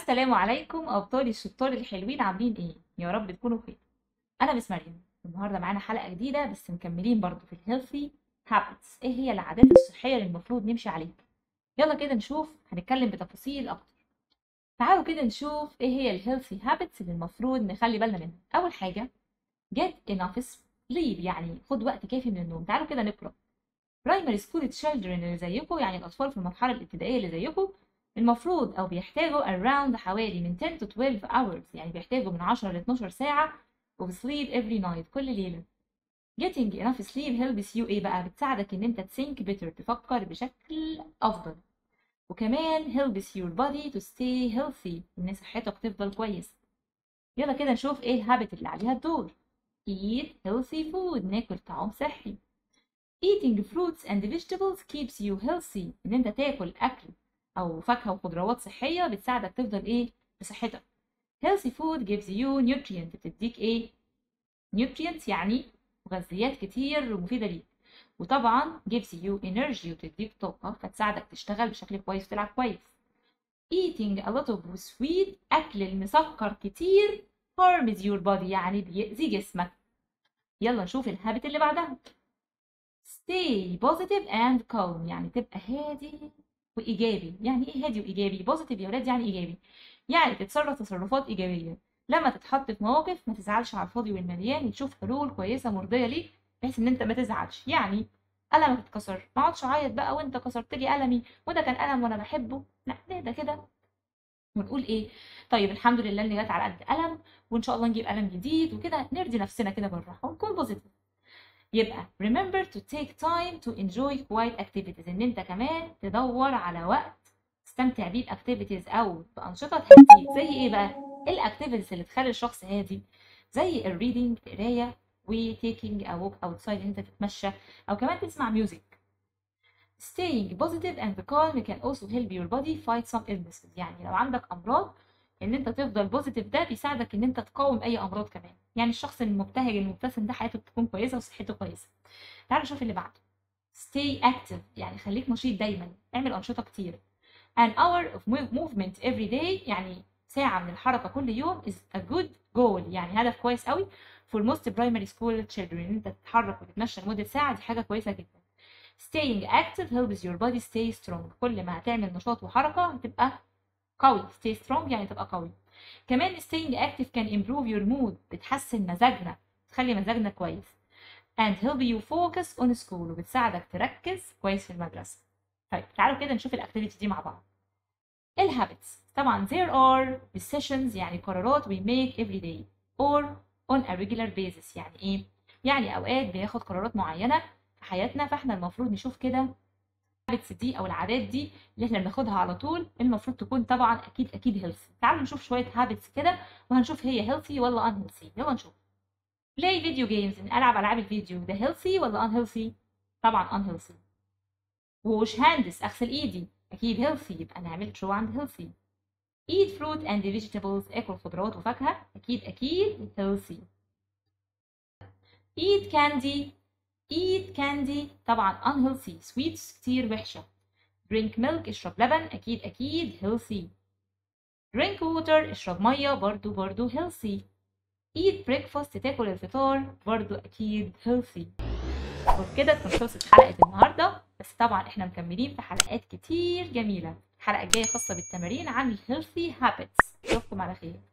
السلام عليكم أبطالي الشطار الحلوين عاملين إيه؟ يا رب تكونوا بخير. أنا مس مريم، النهاردة معانا حلقة جديدة بس مكملين برضو في الهيلثي هابتس، إيه هي العادات الصحية اللي المفروض نمشي عليها؟ يلا كده نشوف هنتكلم بتفاصيل أكتر. تعالوا كده نشوف إيه هي الهيلثي هابتس اللي المفروض نخلي بالنا منها. أول حاجة get enough sleep يعني خد وقت كافي من النوم. تعالوا كده نقرأ. primary school children اللي زيكم يعني الأطفال في المرحلة الابتدائية اللي زيكم المفروض أو بيحتاجوا around حوالي من 10 to 12 hours يعني بيحتاجوا من 10 ل 12 ساعة of sleep every night كل ليلة. Getting enough sleep helps you إيه بقى؟ بتساعدك إن أنت think better تفكر بشكل أفضل. وكمان helps your body to stay healthy إن صحتك تفضل كويس. يلا كده نشوف إيه الهابت اللي عليها الدور. Eat healthy food ناكل طعام صحي. Eating fruits and vegetables keeps you healthy إن أنت تاكل أكل أو فاكهة وخضروات صحية بتساعدك تفضل إيه بصحتك. Healthy food gives you nutrient بتديك إيه؟ nutrients يعني مغذيات كتير ومفيدة ليك. وطبعا gives you energy وتديك طاقة فتساعدك تشتغل بشكل كويس وتلعب كويس. Eating a lot of sweet أكل المسكر كتير harms your body يعني بيأذي جسمك. يلا نشوف الهابت اللي بعدها. stay positive and calm يعني تبقى هادي وإيجابي يعني إيه هادي وإيجابي؟ positive يا ولاد يعني إيجابي يعني تتصرف تصرفات إيجابية لما تتحط في مواقف ما تزعلش على الفاضي والمليان وتشوف حلول كويسة مرضية ليك بحيث إن أنت ما تزعلش يعني قلمك اتكسر ما اقعدش اعيط بقى وانت كسرت لي قلمي وده كان قلم وانا بحبه لا نهدى كده ونقول ايه طيب الحمد لله اللي جت على قد قلم وان شاء الله نجيب قلم جديد وكده نرضي نفسنا كده بالراحه ونكون بوزيتيف يبقى remember to take time to enjoy quiet activities ان انت كمان تدور على وقت تستمتع بيه باكتيفيتيز او بانشطه تهديك زي ايه بقى الاكتيفيتيز اللي تخلي الشخص هادي زي الريدنج القرايه وتيكينج او ووك اوتسايد ان انت تتمشى او كمان تسمع ميوزك staying positive and calm can also help your body fight some illnesses يعني لو عندك امراض ان انت تفضل بوزيتيف ده بيساعدك ان انت تقاوم اي امراض كمان يعني الشخص المبتهج المبتسم ده حياته بتكون كويسه وصحته كويسه تعالوا نشوف اللي بعده stay active يعني خليك نشيط دايما اعمل انشطه كتير an hour of movement every day يعني ساعه من الحركه كل يوم is a good goal يعني هدف كويس قوي for most primary school children ان انت تتحرك وتتمشى لمده ساعه دي حاجه كويسه جدا staying active helps your body stay strong كل ما هتعمل نشاط وحركه هتبقى قوي stay strong يعني تبقى قوي كمان staying active can improve your mood بتحسن مزاجنا تخلي مزاجنا كويس and help you focus on school وبتساعدك تركز كويس في المدرسة طيب تعالوا كده نشوف الاكتيفيتي دي مع بعض الهابتس طبعا there are decisions يعني قرارات we make every day or on a regular basis يعني ايه يعني اوقات بناخد قرارات معينة في حياتنا فاحنا المفروض نشوف كده الهابتس دي او العادات دي اللي احنا بناخدها على طول المفروض تكون طبعا اكيد اكيد هيلثي تعالوا نشوف شويه هابتس كده وهنشوف هي هيلثي ولا ان هيلثي يلا نشوف بلاي فيديو جيمز العب العاب الفيديو ده هيلثي ولا ان هيلثي طبعا ان هيلثي ووش هاندس اغسل ايدي اكيد هيلثي يبقى نعمل شو عند هيلثي eat fruit and vegetables اكل خضروات وفاكهه اكيد اكيد healthy eat candy eat candy طبعا unhealthy sweets كتير وحشة drink milk اشرب لبن أكيد أكيد healthy drink water اشرب مية برضو برضو healthy eat breakfast تاكل الفطار برضو أكيد healthy وبكده تكون خلصت حلقة النهاردة بس طبعا احنا مكملين في حلقات كتير جميلة الحلقة الجاية خاصة بالتمارين عن healthy habits أشوفكم على خير